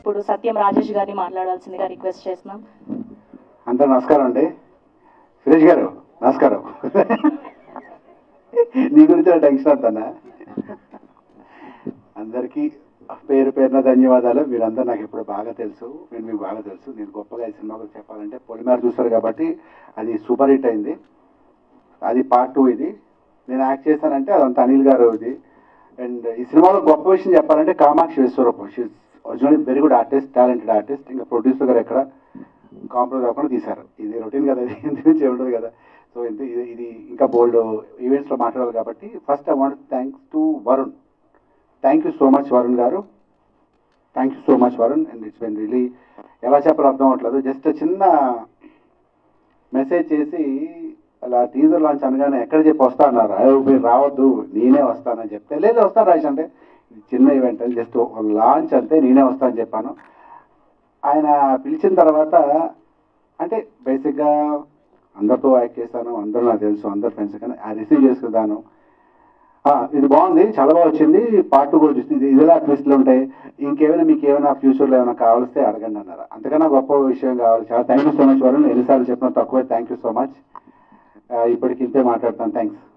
ఇప్పుడు సత్యం రాజేష్ గారిని మాట్లాడాల్సిందిగా రిక్వెస్ట్ చేస్తున్నాం అందరూ నమస్కారం అండి సురేష్ గారు నమస్కారం నీ గురించి నా టెన్షన్ అంతనా అందరికీ పేరు పేరున ధన్యవాదాలు మీరందరూ నాకు ఇప్పుడు బాగా తెలుసు నేను మీకు బాగా తెలుసు నేను గొప్పగా ఈ సినిమా గురించి చెప్పాలంటే పొలిమేర చూస్తారు కాబట్టి అది సూపర్ హిట్ అయింది అది పార్ట్ టూ ఇది నేను యాక్ట్ చేశానంటే అదంతా అనిల్ గారు ఇది అండ్ ఈ సినిమాలో గొప్ప విషయం చెప్పాలంటే Kamakshi Vishwaroopam she original very good artist talented artist ఇంకా ప్రొడ్యూసర్ గారు ఎక్కడ కాంప్రమైజ్ అవ్వకుండా తీశారు ఇది రొటీన్ కదా ఇది ఇంత నుంచి ఉండదు కదా సో ఇంత ఇది ఇది ఇంకా బోల్డ్ ఈవెంట్స్లో మాట్లాడాలి కాబట్టి first I want thanks to Varun thank you so much Varun గారు thank you so much Varun and it's when really ఎలా చెప్పాలో అర్థం అవ్వట్లేదు జస్ట్ చిన్న మెసేజ్ చేసి అలా టీజర్ లాంచ్ అనగానే ఎక్కడ చెప్పి వస్తా అన్నారు అయ్యో మీరు రావద్దు నేనే వస్తానని చెప్తే లేదు వస్తాను రాజేష్ అంటే ఇది చిన్న ఈవెంట్ అని జస్ట్ లాంచ్ అంతే నేనే వస్తానని చెప్పాను ఆయన పిలిచిన తర్వాత అంటే బేసిక్గా అందరితో యాక్ట్ చేశాను అందరూ నాకు తెలుసు అందరు ఫ్రెండ్స్ కానీ ఆ రిసీవ్ చేసుకున్నాను ఆ, ఇది బాగుంది చాలా బాగా వచ్చింది పార్ట్ టూ కూడా చూసింది ఇది ఇదిలా ట్విస్ట్లు ఉంటాయి ఇంకేమైనా మీకు ఏమైనా ఫ్యూచర్లో ఏమైనా కావాల్స్తే అడగండి అన్నారు అంతకన్నా గొప్ప విషయం కావాలి చాలా thank you so much Varun ఎన్నిసార్లు చెప్పినా తక్కువే థ్యాంక్ యూ సో మచ్ ఇప్పటికి ఇంతే మాట్లాడతాను థ్యాంక్స్